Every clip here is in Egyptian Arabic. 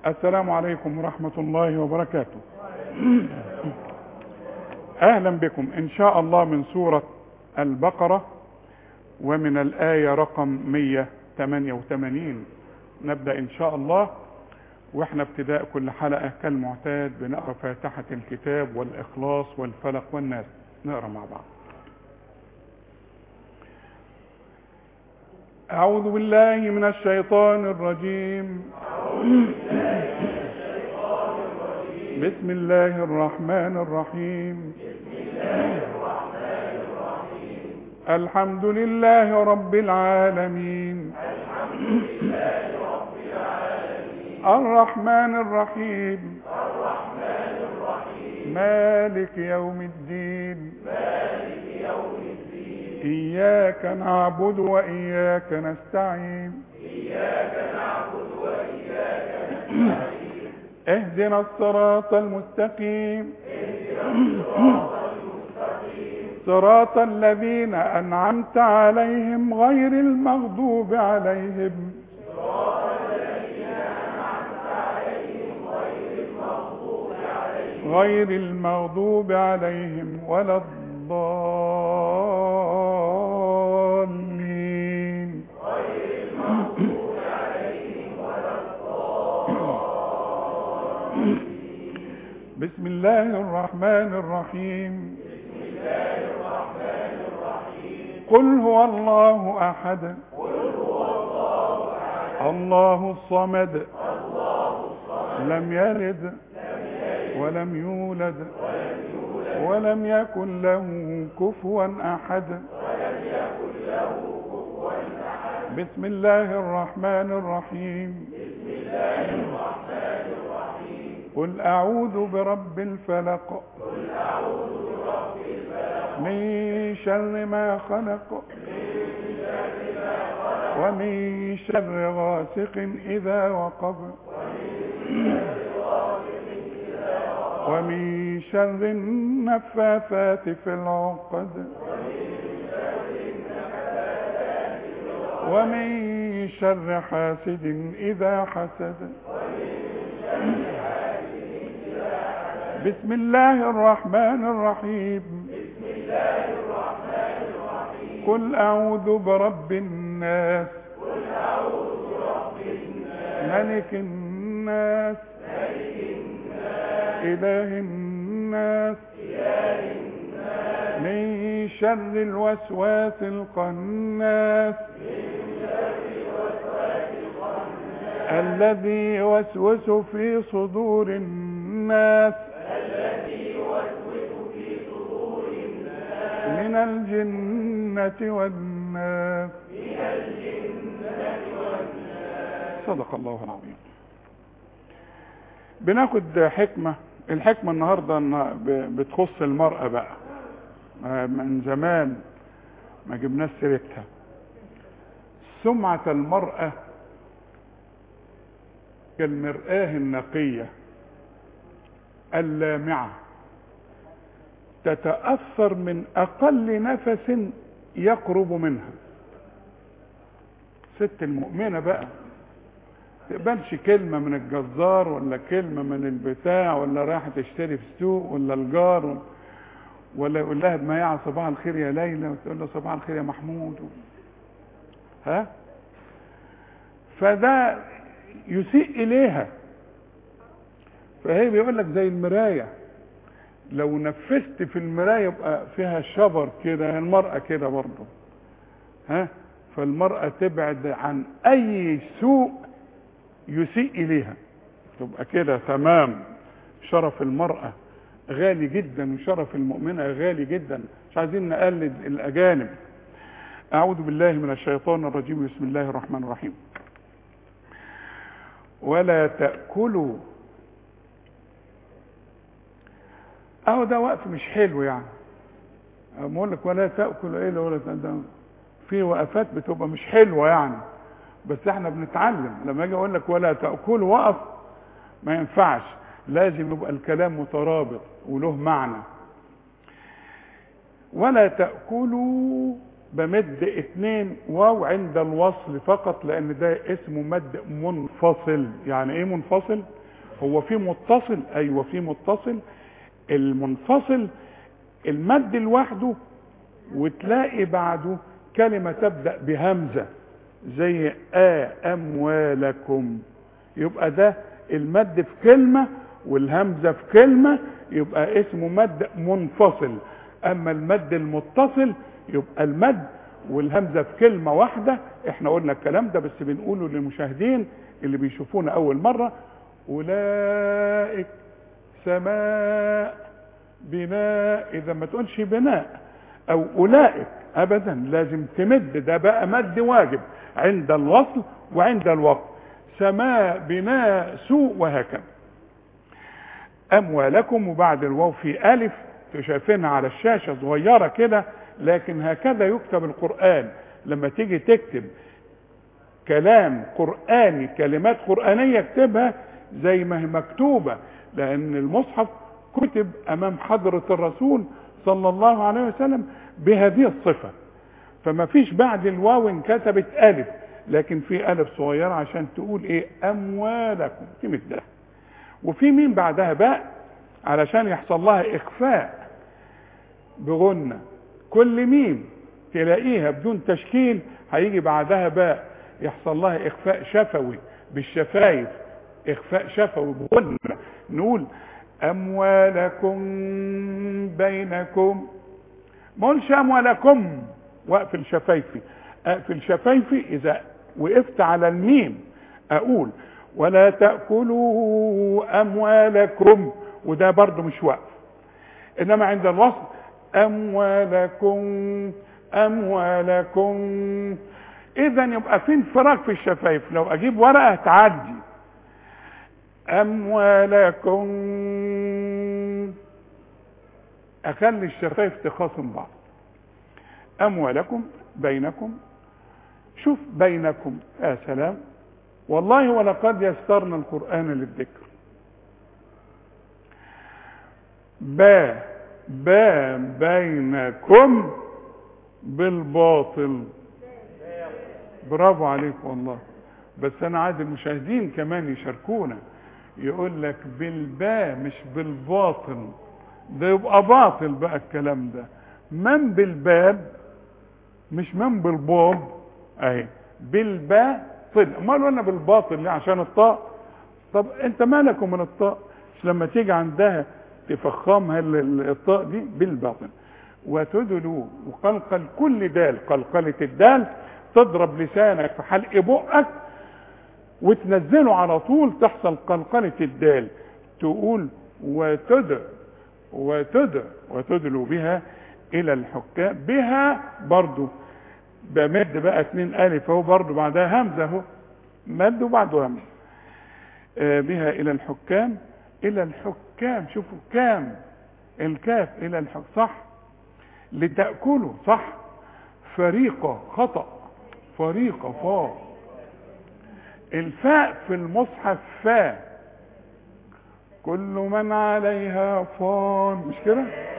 السلام عليكم ورحمة الله وبركاته أهلا بكم إن شاء الله من سورة البقرة ومن الآية رقم 188 نبدأ إن شاء الله واحنا ابتداء كل حلقة كالمعتاد بنقرأ فاتحة الكتاب والإخلاص والفلق والناس نقرأ مع بعض أعوذ بالله من الشيطان الرجيم بسم الله الرحمن الرحيم الحمد لله رب العالمين الرحمن الرحيم مالك يوم الدين إياك نعبد وإياك نستعين اهدنا الصراط المستقيم صراط الذين أنعمت عليهم غير المغضوب عليهم غير المغضوب عليهم ولا الضالين بسم الله الرحمن الرحيم قل هو الله أحد الله الصمد لم يلد ولم يولد ولم يكن له كفوا أحد بسم الله الرحمن الرحيم قل أعوذ برب الفلق من شر ما خلق ومن شر غاسق إذا وقب ومن شر النفاثات في العقد ومن شر حاسد إذا حسد بسم الله الرحمن الرحيم قل أعوذ برب الناس ملك الناس إله الناس من شر الوسواس القناس الذي يوسوس في صدور الناس من الجنة والناس صدق الله العظيم بناخد حكمة الحكمة النهاردة بتخص المرأة بقى من زمان ما جبناش سيرتها سمعة المرأة كالمرآة النقية اللامعة تتأثر من أقل نفس يقرب منها ست المؤمنة بقى تقبلش كلمة من الجزار ولا كلمة من البتاع ولا رايحة تشتري في السوق ولا الجار ولا يقول لها بمياعة صباح الخير يا ليلى وتقول له صباح الخير يا محمود ها فده يسيء إليها فهي بيقول لك زي المراية لو نفست في المراية يبقى فيها شبر كده المرأة كده برضه ها فالمرأة تبعد عن أي سوء يسيء إليها تبقى كده تمام شرف المرأة غالي جدا وشرف المؤمنة غالي جدا مش عايزين نقلد الأجانب أعوذ بالله من الشيطان الرجيم بسم الله الرحمن الرحيم ولا تأكلوا اهو ده وقف مش حلو يعني بقول لك ولا تاكل ايه ولا ده في وقفات بتبقى مش حلوه يعني بس احنا بنتعلم لما اجي اقول لك ولا تاكل وقف ما ينفعش لازم يبقى الكلام مترابط وله معنى ولا تاكلوا بمد اتنين واو عند الوصل فقط لان ده اسمه مد منفصل يعني ايه منفصل هو في متصل ايوه في متصل المنفصل المد لوحده وتلاقي بعده كلمة تبدأ بهمزة زي آ أموالكم يبقى ده المد في كلمة والهمزة في كلمة يبقى اسمه مد منفصل أما المد المتصل يبقى المد والهمزة في كلمة واحدة احنا قلنا الكلام ده بس بنقوله للمشاهدين اللي بيشوفونا أول مرة أولئك سماء بناء إذا ما تقولش بناء أو أولئك أبدا لازم تمد ده بقى مد واجب عند الوصل وعند الوقت سماء بناء سوء وهكذا أموالكم وبعد الواو في ألف شايفينها على الشاشة صغيرة كده لكن هكذا يكتب القرآن لما تيجي تكتب كلام قرآني كلمات قرآنية اكتبها زي ما هي مكتوبة لأن المصحف كتب أمام حضرة الرسول صلى الله عليه وسلم بهذه الصفة فما فيش بعد الواو انكتبت ألف لكن في ألف صغيرة عشان تقول إيه أموالكم تمدها وفي مين بعدها باء علشان يحصل لها إخفاء بغنة كل ميم تلاقيها بدون تشكيل هيجي بعدها باء يحصل لها إخفاء شفوي بالشفايف إخفاء شفوي بغنة نقول أموالكم بينكم ما قولش أموالكم واقفل شفايفي أقفل شفايفي إذا وقفت على الميم أقول ولا تأكلوا أموالكم وده برضو مش واقف إنما عند الوصل أموالكم أموالكم إذا يبقى في انفراج في الشفايف لو أجيب ورقة تعدي أموالكم أخلي الشفايف تخاصم بعض أموالكم بينكم شوف بينكم يا سلام والله ولقد يسرنا القرآن للذكر با با بينكم بالباطل برافو عليك والله بس انا عايز المشاهدين كمان يشاركونا يقول لك بالباء مش بالباطل ده يبقى باطل بقى الكلام ده من بالباب مش من بالباب اهي بالباء طل امال انا بالباطل ليه عشان الطاء طب انت مالك من الطاء مش لما تيجي عندها تفخمها الطاء دي بالباطل وتدلو وقلقل كل دال قلقلة الدال تضرب لسانك في حلق بقك وتنزله على طول تحصل قلقلة الدال تقول وتد وتد وتدلو بها الى الحكام بها برضو بمد بقى اتنين الف اهو برضو بعدها همزه اهو مد وبعده همزه آه بها الى الحكام الى الحكام شوفوا كام الكاف الى الحكام صح لتأكلوا صح فريقة خطأ فريقة فا الفاء في المصحف فاء كل من عليها فان مش كده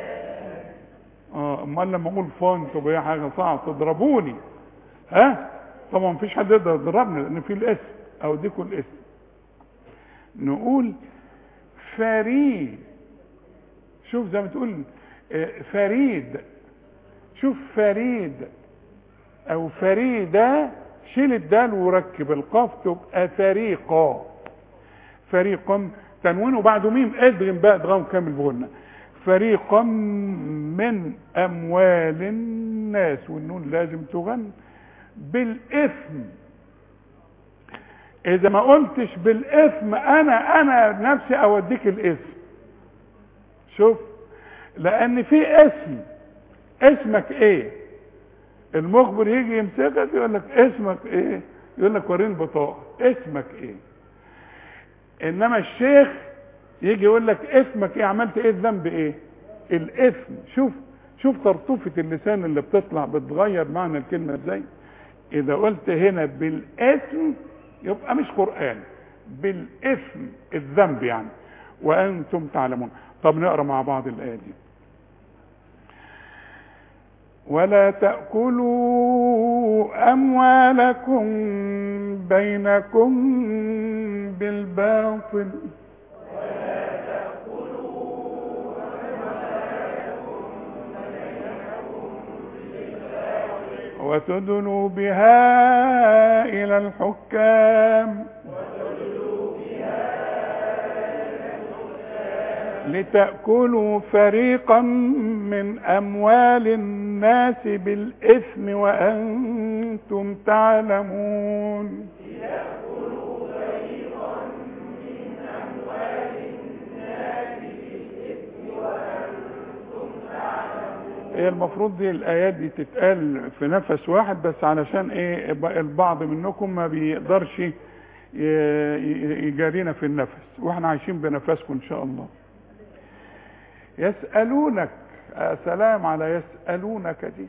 اه امال لما اقول فان تبقى هي حاجه صعبه تضربوني ها طبعا مفيش حد يقدر يضربني لان في الاسم او ديكوا الاسم نقول فريد شوف زي ما تقول فريد شوف فريد او فريدة شيل الدال وركب القاف تبقى فريقا فريقا تنوين وبعده ميم ادغم بقى ادغام كامل بغنى فريقا من اموال الناس والنون لازم تغن بالاثم اذا ما قلتش بالاثم انا انا نفسي اوديك الاسم شوف لان في اسم اسمك ايه المخبر يجي يمسكك يقول لك اسمك ايه يقول لك وريني البطاقه اسمك ايه انما الشيخ يجي يقول لك اسمك ايه عملت ايه الذنب ايه الاثم شوف شوف طرطوفة اللسان اللي بتطلع بتغير معنى الكلمة ازاي اذا قلت هنا بالاثم يبقى مش قرآن بالاثم الذنب يعني وانتم تعلمون طب نقرا مع بعض الايه دي ولا تأكلوا أموالكم بينكم بالباطل وتدلوا بها إلى الحكام لتأكلوا فريقا من أموال الناس بالإثم وأنتم تعلمون هي المفروض دي الآيات دي تتقال في نفس واحد بس علشان ايه البعض منكم ما بيقدرش ي- ي- يجارينا في النفس واحنا عايشين بنفسكم ان شاء الله يسألونك آه سلام على يسألونك دي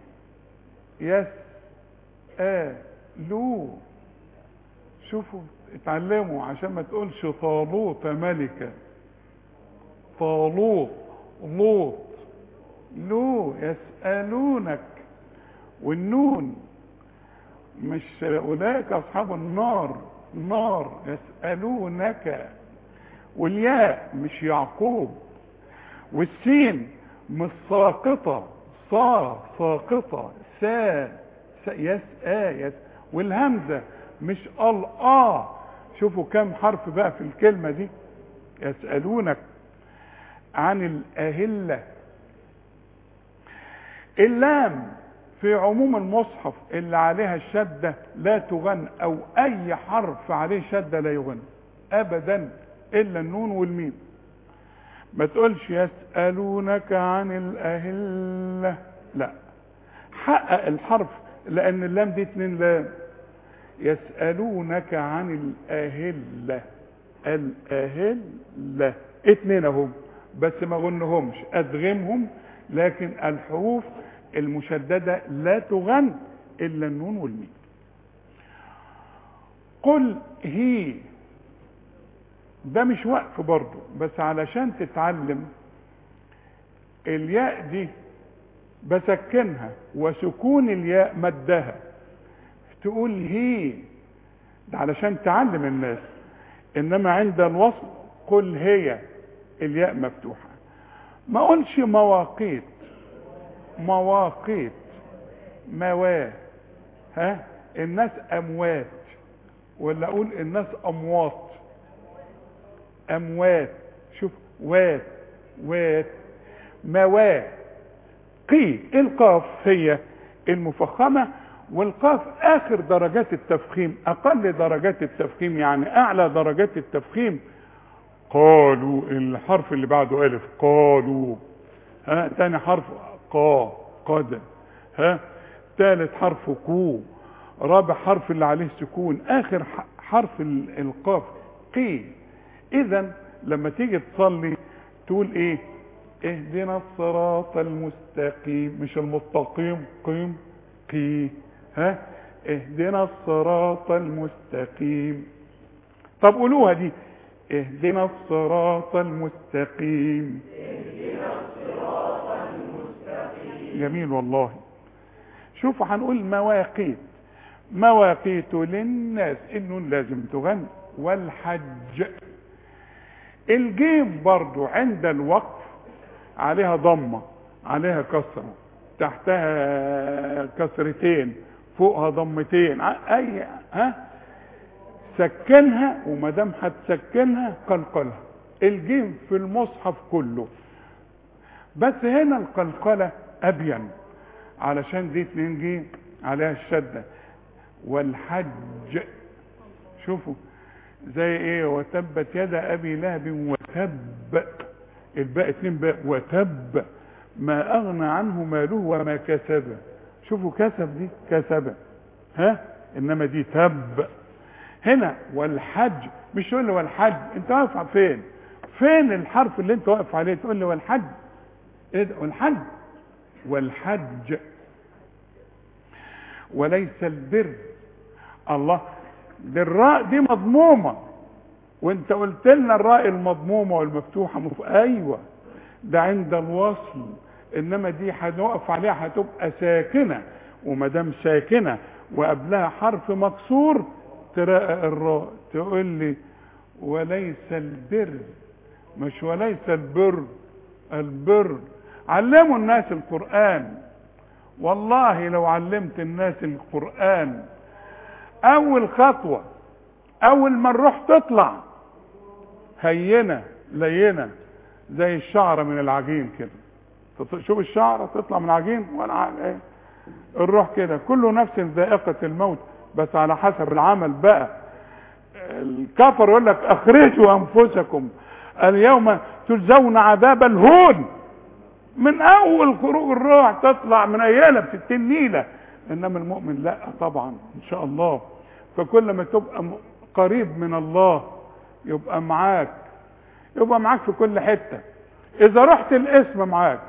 يسألوا شوفوا اتعلموا عشان ما تقولش طالوت ملكا طالوت لوط لو يسألونك والنون مش أولئك أصحاب النار نار يسألونك والياء مش يعقوب والسين مش ساقطة صا ساقطة سا سا يسأى يس والهمزة مش ال آ شوفوا كم حرف بقى في الكلمة دي يسألونك عن الأهلة اللام في عموم المصحف اللي عليها الشدة لا تغن او اي حرف عليه شدة لا يغن ابدا الا النون والميم ما تقولش يسألونك عن الاهلة لا حقق الحرف لان اللام دي اتنين لام يسألونك عن الاهلة الاهلة اتنين اهم بس ما غنهمش ادغمهم لكن الحروف المشددة لا تغن إلا النون والميم قل هي ده مش وقف برضه بس علشان تتعلم الياء دي بسكنها وسكون الياء مدها تقول هي ده علشان تعلم الناس انما عند الوصل قل هي الياء مفتوحه ما اقولش مواقيت مواقيت مواه ها الناس اموات ولا اقول الناس اموات اموات شوف وات وات مواه قي القاف هي المفخمه والقاف اخر درجات التفخيم اقل درجات التفخيم يعني اعلى درجات التفخيم قالوا الحرف اللي بعده الف قالوا ها تاني حرف قا قد ها تالت حرف كو رابع حرف اللي عليه سكون اخر حرف القاف قي اذا لما تيجي تصلي تقول ايه اهدنا الصراط المستقيم مش المستقيم قيم قي ها اهدنا الصراط المستقيم طب قولوها دي اهدنا الصراط المستقيم اهدنا الصراط المستقيم جميل والله شوفوا هنقول مواقيت مواقيت للناس النون لازم تغني والحج الجيم برضو عند الوقف عليها ضمة عليها كسرة تحتها كسرتين فوقها ضمتين اي ها سكنها وما دام هتسكنها قلقلها الجيم في المصحف كله بس هنا القلقلة ابين علشان دي اتنين جيم عليها الشدة والحج شوفوا زي ايه وتبت يد ابي لهب وتب الباء اتنين باء وتب ما اغنى عنه ماله وما كسب شوفوا كسب دي كسب ها انما دي تب هنا والحج مش تقول لي والحج انت واقف فين فين الحرف اللي انت واقف عليه تقول لي والحج ايه ده والحج والحج وليس البر الله دي الراء دي مضمومة وانت قلت لنا الراء المضمومة والمفتوحة مف... ايوه ده عند الوصل انما دي هنقف عليها هتبقى ساكنه وما دام ساكنه وقبلها حرف مكسور ترقق الراء تقول لي وليس البر مش وليس البر البر علموا الناس القرآن والله لو علمت الناس القرآن أول خطوة أول ما الروح تطلع هينة لينة زي الشعرة من العجين كده تط- شوف الشعرة تطلع من العجين ولا ع- ايه الروح كده كل نفس ذائقة الموت بس على حسب العمل بقى الكفر يقول لك اخرجوا انفسكم اليوم تجزون عذاب الهون من اول خروج الروح تطلع من ايالها بستين نيله انما المؤمن لا طبعا ان شاء الله فكل ما تبقى م- قريب من الله يبقى معاك يبقى معاك في كل حته اذا رحت الاسم معاك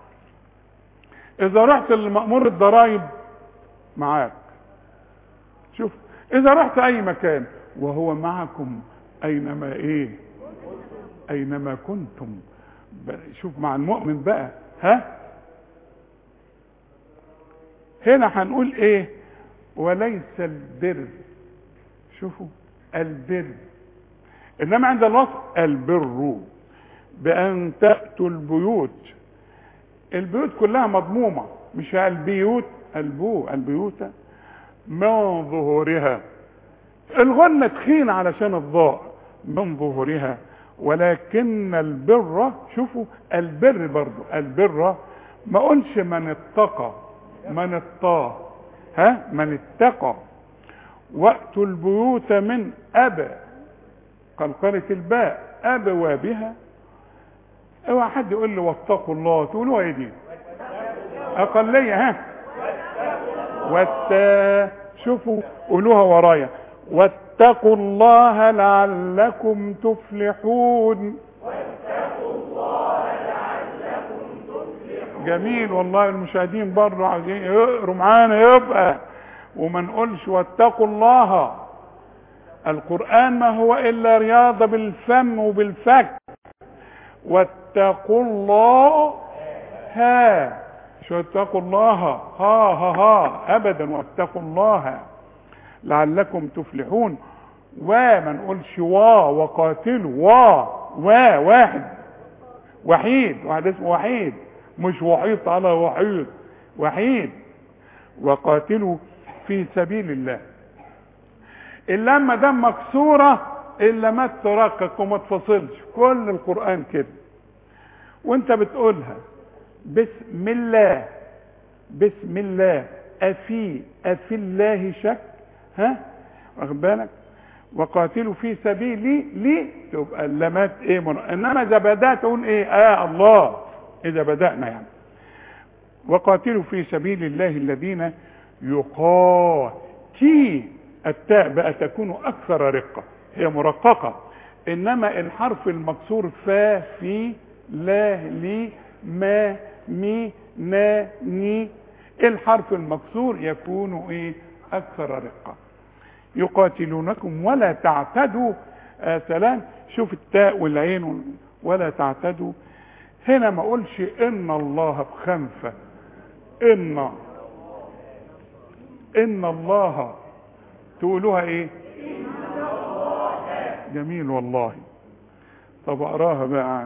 اذا رحت لمأمور الضرائب معاك شوف اذا رحت اي مكان وهو معكم اينما ايه اينما كنتم ب- شوف مع المؤمن بقى ها هنا هنقول ايه وليس البر شوفوا البر انما عند الوصف البر بان تاتوا البيوت البيوت كلها مضمومه مش البيوت البو البيوت من ظهورها الغنة تخين علشان الضاء من ظهورها ولكن البر شوفوا البر برضو البر ما قلش من اتقى من اتقى ها من اتقى وقت البيوت من أبى قلقلة الباء أبوابها اوعى حد يقول لي واتقوا الله تقولوا ايه دي اقليه ها وات شوفوا قولوها ورايا واتقوا الله لعلكم تفلحون جميل والله المشاهدين بره عايزين يقروا معانا يبقى وما نقولش واتقوا الله القرآن ما هو إلا رياضة بالفم وبالفك واتقوا الله ها شو اتقوا الله ها ها ها ابدا واتقوا الله لعلكم تفلحون وما نقولش وا وقاتلوا وا وا واحد وحيد واحد اسمه وحيد مش وحيط على وحيد وحيد وقاتلوا في سبيل الله الا ما دام مكسوره الا ما ترقق وما تفصلش كل القران كده وانت بتقولها بسم الله بسم الله افي افي الله شك ها واخد بالك وقاتلوا في سبيلي لي تبقى اللمات ايه من... انما اذا بدات تقول ايه اه الله اذا بدانا يعني وقاتلوا في سبيل الله الذين يقاتي التاء بقى تكون اكثر رقه هي مرققه انما الحرف المكسور فا في لا لي ما مي نا ني الحرف المكسور يكون ايه اكثر رقه يقاتلونكم ولا تعتدوا آه سلام شوف التاء والعين وال- ولا تعتدوا هنا ما اقولش ان الله بخنفه ان ان الله تقولوها ايه جميل والله طب اقراها بقى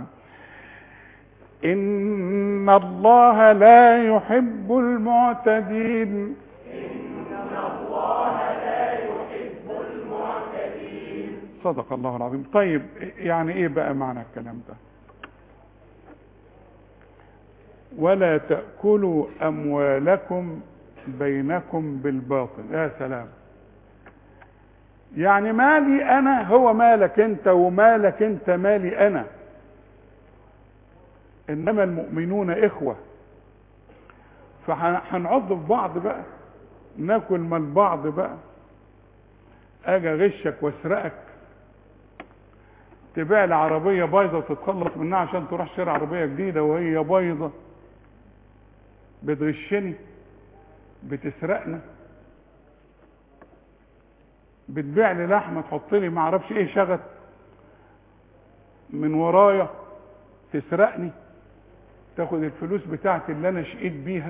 ان الله لا يحب المعتدين صدق الله العظيم طيب يعني ايه بقى معنى الكلام ده ولا تأكلوا أموالكم بينكم بالباطل يا سلام يعني مالي أنا هو مالك أنت ومالك أنت مالي أنا إنما المؤمنون إخوة فهنعض في بعض بقى ناكل من بعض بقى اجي اغشك واسرقك تبيع لي عربيه بايظه وتتخلص منها عشان تروح شارع عربيه جديده وهي بايظه بتغشني بتسرقنا بتبيع لي لحمه تحط لي ما اعرفش ايه شغل من ورايا تسرقني تاخد الفلوس بتاعتي اللي انا شقيت بيها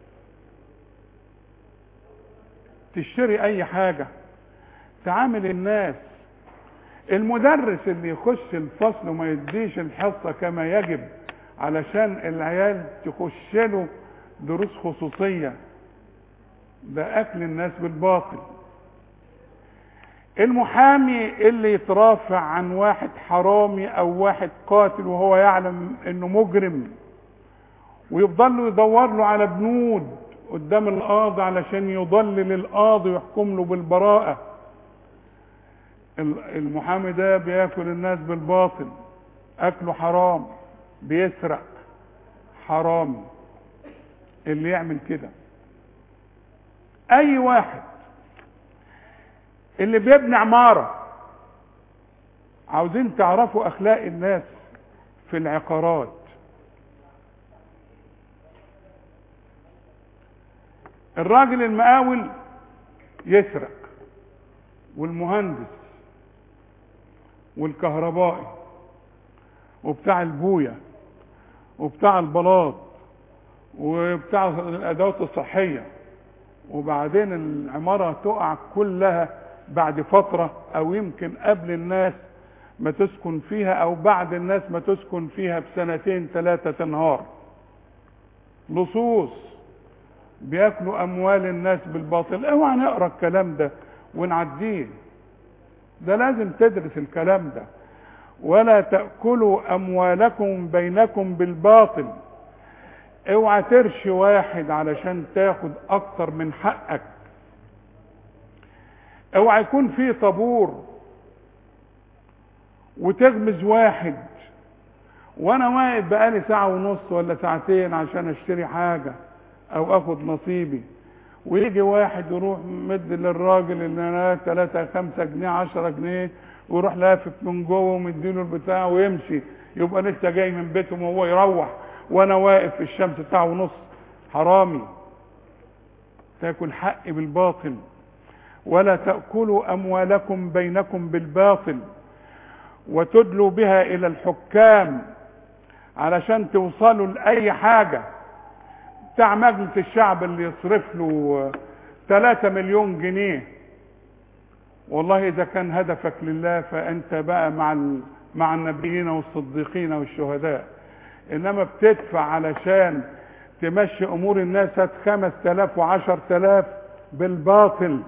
تشتري اي حاجة تعامل الناس المدرس اللي يخش الفصل وما يديش الحصة كما يجب علشان العيال تخش له دروس خصوصية ده اكل الناس بالباطل المحامي اللي يترافع عن واحد حرامي او واحد قاتل وهو يعلم انه مجرم ويفضل له يدور له على بنود قدام القاضي علشان يضلل القاضي ويحكم له بالبراءة المحامي ده بياكل الناس بالباطل اكله حرام بيسرق حرام اللي يعمل كده اي واحد اللي بيبني عمارة عاوزين تعرفوا اخلاق الناس في العقارات الراجل المقاول يسرق والمهندس والكهربائي وبتاع البوية وبتاع البلاط وبتاع الادوات الصحية وبعدين العمارة تقع كلها بعد فترة او يمكن قبل الناس ما تسكن فيها او بعد الناس ما تسكن فيها بسنتين ثلاثة تنهار لصوص بياكلوا اموال الناس بالباطل اوعى نقرا الكلام ده ونعديه ده لازم تدرس الكلام ده ولا تاكلوا اموالكم بينكم بالباطل اوعى ترشي واحد علشان تاخد اكتر من حقك اوعى يكون في طابور وتغمز واحد وانا واقف بقالي ساعة ونص ولا ساعتين عشان اشتري حاجة او اخد نصيبي ويجي واحد يروح مد للراجل اللي انا 3 5 جنيه 10 جنيه ويروح لافف من جوه ومديله البتاع ويمشي يبقى لسه جاي من بيتهم وهو يروح وانا واقف في الشمس ساعة ونص حرامي تاكل حقي بالباطل ولا تأكلوا أموالكم بينكم بالباطل وتدلوا بها إلى الحكام علشان توصلوا لأي حاجة بتاع مجلس الشعب اللي يصرف له 3 مليون جنيه والله إذا كان هدفك لله فأنت بقى مع مع النبيين والصديقين والشهداء إنما بتدفع علشان تمشي أمور الناس هات 5000 و10000 بالباطل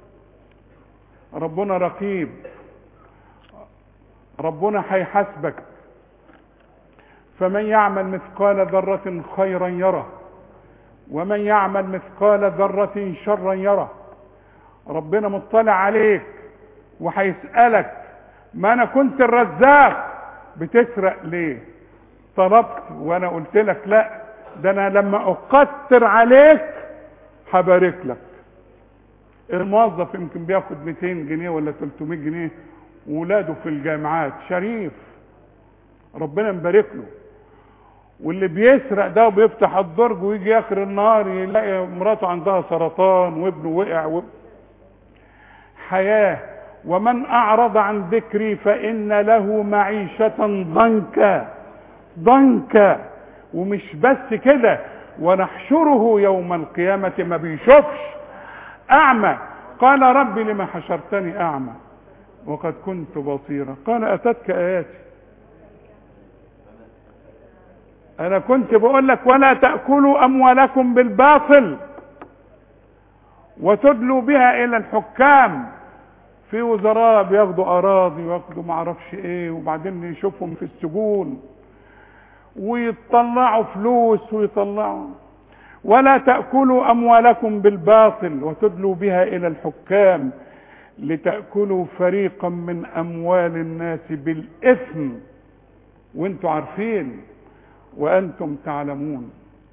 ربنا رقيب ربنا هيحاسبك فمن يعمل مثقال ذرة خيرا يره ومن يعمل مثقال ذرة شرا يره ربنا مطلع عليك وهيسألك ما انا كنت الرزاق بتسرق ليه طلبت وانا قلت لك لا ده انا لما اقتر عليك هبارك لك الموظف يمكن بياخد 200 جنيه ولا 300 جنيه وولاده في الجامعات شريف ربنا مبارك له واللي بيسرق ده وبيفتح الدرج ويجي اخر النهار يلاقي مراته عندها سرطان وابنه وقع و... حياه ومن اعرض عن ذكري فان له معيشه ضنكا ضنكا ومش بس كده ونحشره يوم القيامه ما بيشوفش اعمى قال ربي لما حشرتني اعمى وقد كنت بصيرا قال اتتك اياتي انا كنت بقول لك ولا تاكلوا اموالكم بالباطل وتدلوا بها الى الحكام في وزراء بياخدوا اراضي وياخدوا معرفش ايه وبعدين يشوفهم في السجون ويطلعوا فلوس ويطلعوا ولا تاكلوا اموالكم بالباطل وتدلوا بها الى الحكام لتاكلوا فريقا من اموال الناس بالاثم وانتوا عارفين وانتم تعلمون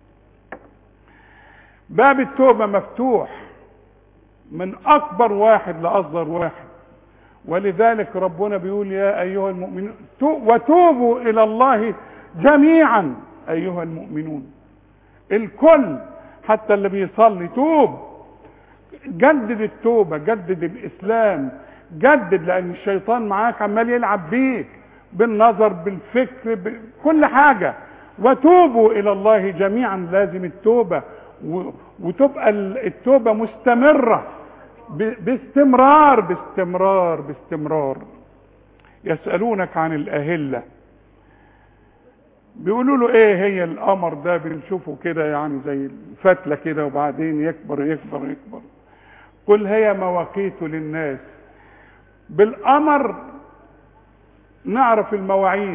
باب التوبه مفتوح من اكبر واحد لاصغر واحد ولذلك ربنا بيقول يا ايها المؤمنون وتوبوا الى الله جميعا ايها المؤمنون الكل حتى اللي بيصلي توب جدد التوبه جدد الاسلام جدد لان الشيطان معاك عمال يلعب بيك بالنظر بالفكر بكل حاجه وتوبوا الى الله جميعا لازم التوبه و- وتبقى ال- التوبه مستمره ب- باستمرار باستمرار باستمرار يسالونك عن الاهله بيقولوا له ايه هي القمر ده بنشوفه كده يعني زي الفتله كده وبعدين يكبر يكبر يكبر قل هي مواقيت للناس بالقمر نعرف المواعيد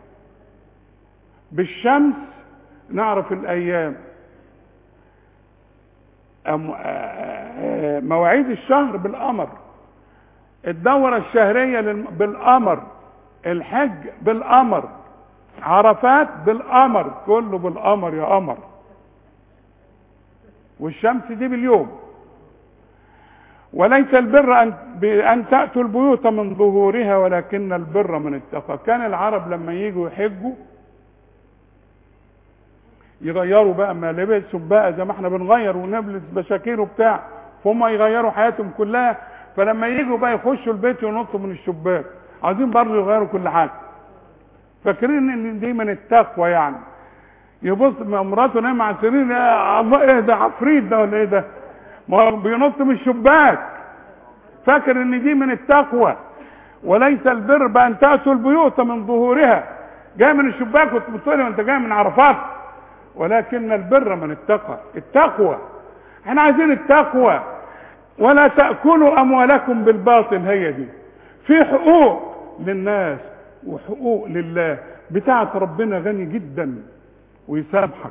بالشمس نعرف الايام أم- آه، آه، مواعيد الشهر بالقمر الدورة الشهرية للم- بالقمر الحج بالقمر عرفات بالقمر كله بالقمر يا قمر والشمس دي باليوم وليس البر أن, بأن تأتوا البيوت من ظهورها ولكن البر من اتقى كان العرب لما يجوا يحجوا يغيروا بقى ملابسهم بقى زي ما احنا بنغير ونلبس بشاكير وبتاع فهم يغيروا حياتهم كلها فلما يجوا بقى يخشوا البيت ينطوا من الشباك عايزين برضه يغيروا كل حاجه فاكرين ان دي من التقوى يعني يبص ما مراته نايمه على السرير يا الله ايه ده عفريت ده ولا ايه ده ما هو بينط من الشباك فاكر ان دي من التقوى وليس البر بان تاتوا البيوت من ظهورها جاي من الشباك وتبص لي وانت جاي من عرفات ولكن البر من التقوى التقوى احنا عايزين التقوى ولا تاكلوا اموالكم بالباطل هي دي في حقوق للناس وحقوق لله بتاعت ربنا غني جدا ويسامحك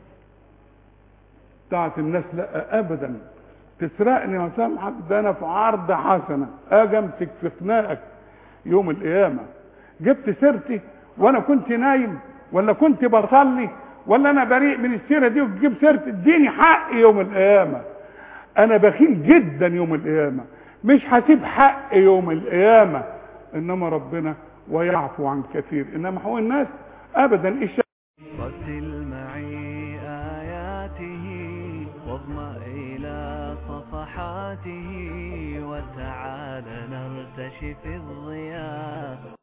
بتاعت الناس لا ابدا تسرقني وسامحك ده انا في عرض حسنه اجي امسك في خناقك يوم القيامه جبت سيرتي وانا كنت نايم ولا كنت بصلي ولا انا بريء من السيره دي وتجيب سيرتي اديني حق يوم القيامه انا بخيل جدا يوم القيامه مش هسيب حق يوم القيامه انما ربنا ويعفو عن كثير انما حقوق الناس ابدا الش... رتل معي آياته واضمأ إلى صفحاته وتعال نرتشف الضياء